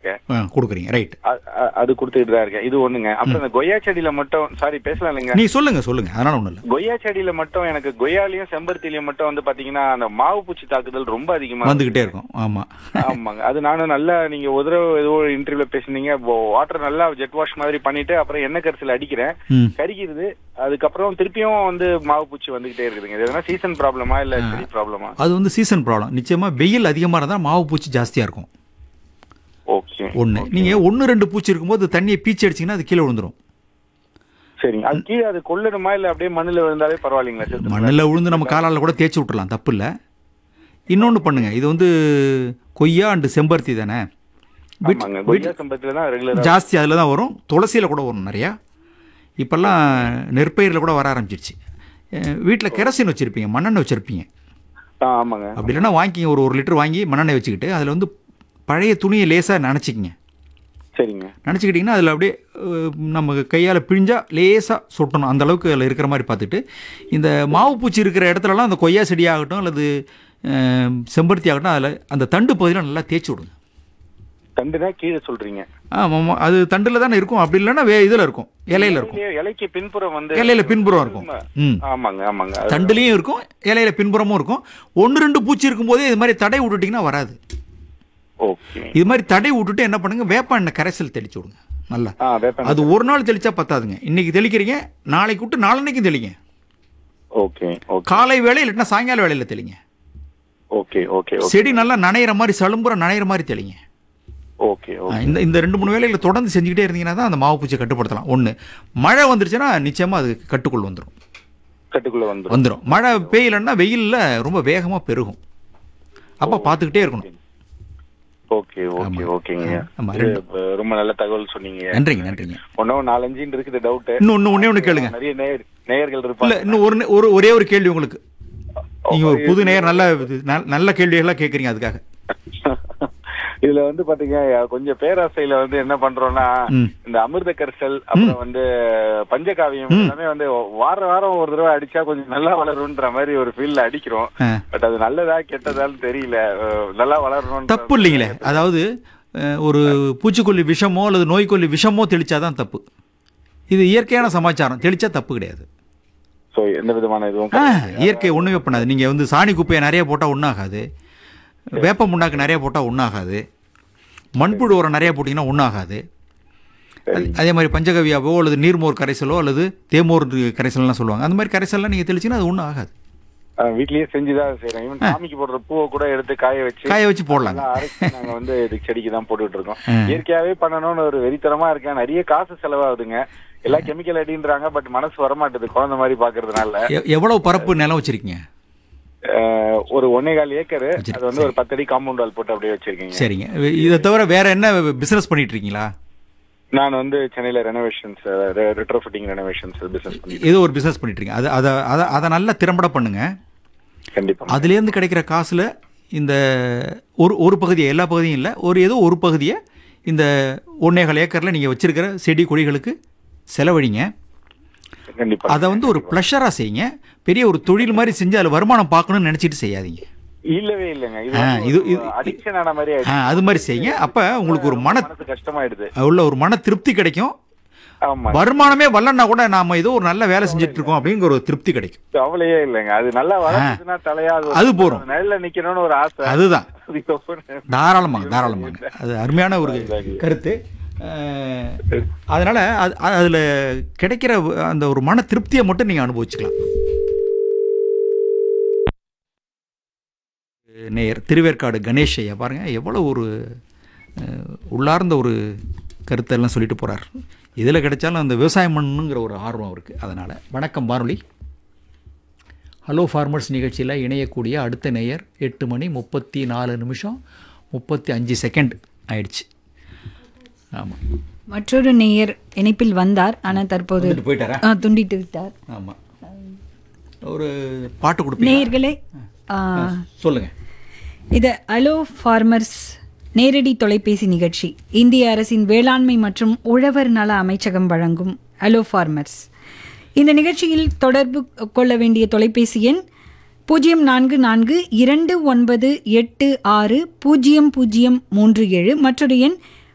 இருக்கேன் ஆ கொடுக்குறீங்க ரைட் அ- அ- அது கொடுத்துட்டு தான் இருக்கேன் இது ஒண்ணுங்க அப்புறம் இந்த கொய்யா செடியில மட்டும் சாரி பேசலாம் இல்லைங்க நீ சொல்லுங்க சொல்லுங்க அதனால ஒன்றும் இல்லை கொய்யா செடியில மட்டும் எனக்கு கொய்யாலையும் செம்பருத்திலையும் மட்டும் வந்து பாத்தீங்கன்னா அந்த மாவு பூச்சி தாக்குதல் ரொம்ப அதிகமா வந்துக்கிட்டே இருக்கும் ஆமாம் ஆமாங்க அது நானும் நல்லா நீங்க ஒரு தடவை ஏதோ ஒரு இன்டர்வியூல பேசுனீங்க வாட்டர் நல்லா ஜெட் வாஷ் மாதிரி பண்ணிட்டு அப்புறம் எண்ணெய் கரிசல் அடிக்கிறேன் ம் கரிக்கிறது அதுக்கப்புறம் திருப்பியும் வந்து மாவு பூச்சி வந்துகிட்டே இருக்குதுங்க இது எதனா சீசன் ப்ராப்ளமா இல்ல செடி ப்ராப்ளமா அது வந்து சீசன் ப்ராப்ளம் நிச்சயமாக வெயில் அதிகமாக இருந்தால் மாவு பூச்சி ஜாஸ்தியாக இருக்கும் ஓகே ஒன்று நீங்கள் ஒன்று ரெண்டு பூச்சி இருக்கும்போது தண்ணியை பீச்சி அடிச்சிங்கன்னா அது கீழே விழுந்துரும் சரிங்க அது கீழே அது கொள்ளணுமா இல்ல அப்படியே மண்ணுல விழுந்தாலே பரவாயில்லைங்களா செத்து மண்ணில் விழுந்து நம்ம காலால் கூட தேய்ச்சி விட்டுறலாம் தப்பு இல்லை இன்னொன்று பண்ணுங்க இது வந்து கொய்யா அண்டு செம்பருத்தி தானே வீட்- ஆமாங்க கொய்யா சம்பத்துல தான் ரெகுலரா ஜாஸ்தி அதில் தான் வரும் துளசியில் கூட வரும் நிறையா இப்போல்லாம் நெற்பயிரில் கூட வர ஆரம்பிச்சிருச்சு வீட்டில் கெரசின் வச்சுருப்பீங்க மண்ணெண்ணெய் வச்சுருப்பீங்க ஆமாங்க அப்படி இல்லைன்னா வாங்கிக்கிங்க ஒரு ஒரு லிட்டர் வாங்கி மண்ணெண்ணெய் வச்சுக்கிட்டு அதில் வந்து பழைய துணியை லேசாக நினச்சிக்கிங்க சரிங்க நினச்சிக்கிட்டிங்கன்னா அதில் அப்படியே அஹ், நம்ம கையால் பிழிஞ்சா லேசாக சொட்டணும் அந்த அளவுக்கு அதில் இருக்கிற மாதிரி பார்த்துட்டு இந்த மாவு பூச்சி இருக்கிற இடத்துலலாம் அந்த கொய்யா செடியாகட்டும் அல்லது அஹ், செம்பருத்தி ஆகட்டும் அதில் அந்த தண்டு பகுதியில் நல்லா தேய்ச்சி விடுங்க தண்டுனா கீழே சொல்றீங்க ஆமாம் அது தண்டில் தானே இருக்கும் அப்படி இல்லைன்னா வே இதில் இருக்கும் இலையில இருக்கும் இலையில- இலைக்கு பின்புறம் வந்து இலையில பின்புறம் இருக்கும் ம் ஆமாங்க ஆமாங்க அது- தண்டுலேயும் இருக்கும் இலையில பின்புறமும் இருக்கும் ஒன்று ரெண்டு பூச்சி இருக்கும்போதே இது மாதிரி தடை விட்டுட்டிங்கன்னா வராது ஓகே இது மாதிரி தடை விட்டுட்டு என்ன பண்ணுங்க வேப்ப எண்ணெய் கரைசல் தெளிச்சு விடுங்க நல்லா ஆ வேப்ப அது ஒரு நாள் தெளிச்சா பத்தாதுங்க இன்னைக்கு தெளிக்கிறீங்க நாளைக்கு விட்டு நாளன்னைக்கும் தெளிங்க ஓகே ஓகே காலை வேலை இல்லைன்னா சாயங்கால வேலையில தெளிங்க ஓகே ஓகே ஓகே செடி நல்லா நனையிற மாதிரி சலும்புற நனையிற மாதிரி தெளிங்க ஓகே ஆ, ஓகே இந்த இந்த ரெண்டு மூணு வேலைகளை தொடர்ந்து செஞ்சுக்கிட்டே இருந்தீங்கன்னா தான் அந்த மாவு பூச்சியை கட்டுப்படுத்தலாம் ஒன்று மழை வந்துருச்சுன்னா நிச்சயமாக அது கட்டுக்குள் வந்துடும் கட்டுக்குள்ள வந்துரும் வந்துடும் மழை பெய்யலைன்னா வெயிலில் ரொம்ப வேகமாக பெருகும் அப்போ பார்த்துக்கிட்டே இருக்கணும் ஓகே ஓகே ஓகேங்க ஆமா, இது, அஹ், ரொம்ப நல்ல தகவல் சொன்னீங்க நன்றிங்க நன்றிங்க ஒன்னும் நாலஞ்சுன்னு இருக்குது டவுட் இன்னும் ஒன்று ஒன்றே ஒன்று கேளுங்க நிறைய நேயர் நேயர்கள் இல்லை இருப்பாங்க இன்னும் ஒரு நே- ஒரு ஒரே ஒரு கேள்வி உங்களுக்கு நீங்கள் ஒரு புது நேயர் நல்ல இது- நல்- நல்ல கேள்விகளாக கேட்குறீங்க அதுக்காக இதுல வந்து பாத்தீங்க கொஞ்சம் பேராசையில வந்து என்ன பண்றோம்னா ம். இந்த அமிர்த கரிசல் அப்புறம் வந்து பஞ்சகாவியம் எல்லாமே வந்து வார வாரம் ஒரு தடவை அடிச்சா கொஞ்சம் நல்லா வளரும்ன்ற மாதிரி ஒரு ஃபீல்ல அடிக்கிறோம் ஆ. பட் அது நல்லதா கெட்டதான்னு தெரியல அஹ், நல்லா வளரணும் தப்பு இல்லைங்களே அதாவது அஹ், ஒரு பூச்சிக்கொல்லி விஷமோ அல்லது நோய்க்கொல்லி விஷமோ தெளிச்சாதான் தப்பு இது இயற்கையான சமாச்சாரம் தெளிச்சா தப்பு கிடையாது சோ எந்த விதமான இதுவும் ஆ, இயற்கை ஒன்றுமே பண்ணாது நீங்கள் வந்து சாணி குப்பையை நிறைய போட்டால் ஒன்றாகாது வேப்ப முன்னாக்கு நிறைய போட்டால் ஒன்றாகாது மண்புழு உரம் நிறைய போட்டிங்கன்னா ஒன்றாகாது அதே மாதிரி பஞ்சகவியாவோ அல்லது நீர்மோர் கரைசலோ அல்லது தேமோர் கரைசல்லாம் சொல்லுவாங்க அந்த மாதிரி கரைசல்லாம் நீங்கள் தெளிச்சிங்கன்னா அது ஒன்றும் ஆகாது அஹ், வீட்லயே செஞ்சுதான் செய்யறோம் ஈவன் சாமிக்கு போடுற பூவை கூட எடுத்து காய வச்சு காய வச்சு போடலாங்க நல்லா அரைச்சு நாங்க வந்து இதுக்கு செடிக்கு தான் போட்டுட்டு இருக்கோம் ஆ. இயற்கையாவே பண்ணணும்னு ஒரு வெறித்தனமா இருக்கேன் நிறைய காசு செலவாகுதுங்க எல்லாம் கெமிக்கல் அடின்றாங்க பட் மனசு வரமாட்டுது குழந்தை மாதிரி பாக்குறதுனால எ- எவ்வளவு பரப்பு நிலம் வச்சுருக்கீங்க அஹ், ஒரு ஒன்னே கால் ஏக்கர் அது வந்து ஒரு பத்தடி காம்பவுண்ட் வால் போட்டு அப்படியே வச்சிருக்கீங்க சரிங்க இதை தவிர வேற என்ன பிஸ்னஸ் பண்ணிட்டு இருக்கீங்களா நான் வந்து சென்னையில ரெனோவேஷன்ஸ் ரெட்ரோஃபிட்டிங் ரெனோவேஷன்ஸ் பிசினஸ் பண்ணி ஏதோ ஒரு பிஸ்னஸ் பண்ணிட்டு இருக்கீங்க அது அதை அதை அதை நல்லா திறம்பட பண்ணுங்க கண்டிப்பா அதுலேருந்து கிடைக்கிற காசில் இந்த ஒரு ஒரு பகுதியை எல்லா பகுதியும் இல்லை ஒரு ஏதோ ஒரு பகுதியை இந்த ஒன்னேகால் ஏக்கரில் நீங்கள் வச்சிருக்கிற செடி கொடிகளுக்கு செலவழிங்க கண்டிப்பா அதை வந்து ஒரு ப்ளஷராக செய்யுங்க பெரிய ஒரு தொழில் மாதிரி செஞ்சு அதில் வருமானம் பார்க்கணும்னு நினச்சிட்டு செய்யாதீங்க இல்லவே இல்லைங்க ஆ, இது- இது இது- அடிக்ஷன் ஆன மாதிரி ஆ ஆயிடுச்சு அது மாதிரி செய்யுங்க அப்போ உங்களுக்கு ஒரு மன மனசு கஷ்டமாயிடுது உள்ள ஒரு மன திருப்தி கிடைக்கும் ஆமா வருமானமே வரலன்னா கூட நாம ஏதோ ஒரு நல்ல வேலை செஞ்சுட்டு இருக்கோம் அப்படிங்கிற ஒரு திருப்தி கிடைக்கும் கவலையே இல்லைங்க அது நல்லா வளர்ந்துச்சுன்னா தலையா அது ஒரு- அது போதும். நிழல்ல நிக்கணும்னு ஒரு ஆசை அதுதான் அது எப்ப- தாராளமாக தாராளமாக அது அருமையான ஒரு கருத்து அஹ், அதனால அது அதில் கிடைக்கிற அந்த ஒரு மன திருப்தியை மட்டும் நீங்கள் அனுபவிச்சுக்கலாம் நேயர் திருவேற்காடு கணேஷ் ஐயா பாருங்க எவ்வளோ ஒரு அஹ், உள்ளார்ந்த ஒரு கருத்தெல்லாம் சொல்லிட்டு போகிறார் இதில் கிடைச்சாலும் அந்த விவசாயம் பண்ணணுங்கிற ஒரு ஆர்வம் அவருக்கு அதனால் வணக்கம் வானொலி ஹலோ ஃபார்மர்ஸ் நிகழ்ச்சியில் இணையக்கூடிய அடுத்த நேயர் எட்டு மணி முப்பத்தி நாலு நிமிஷம் முப்பத்தி அஞ்சு செகண்ட் ஆயிடுச்சு ஆமாம் மற்றொரு நேயர் இணைப்பில் வந்தார் ஆனால் தற்போது வந்துட்டு போயிட்டாரா ஆ, துண்டித்து விட்டார் ஆமாம் ஒரு பாட்டு கொடுப்பீங்க நேயர்களே ஆ, சொல்லுங்கள் இது அலோ ஃபார்மர்ஸ் நேரடி தொலைபேசி நிகழ்ச்சி இந்திய அரசின் வேளாண்மை மற்றும் உழவர் நல அமைச்சகம் வழங்கும் அலோ ஃபார்மர்ஸ் இந்த நிகழ்ச்சியில் தொடர்பு கொள்ள வேண்டிய தொலைபேசி எண் பூஜ்ஜியம் நான்கு நான்கு இரண்டு ஒன்பது எட்டு ஆறு பூஜ்ஜியம் பூஜ்ஜியம் மூன்று ஏழு மற்றொரு எண்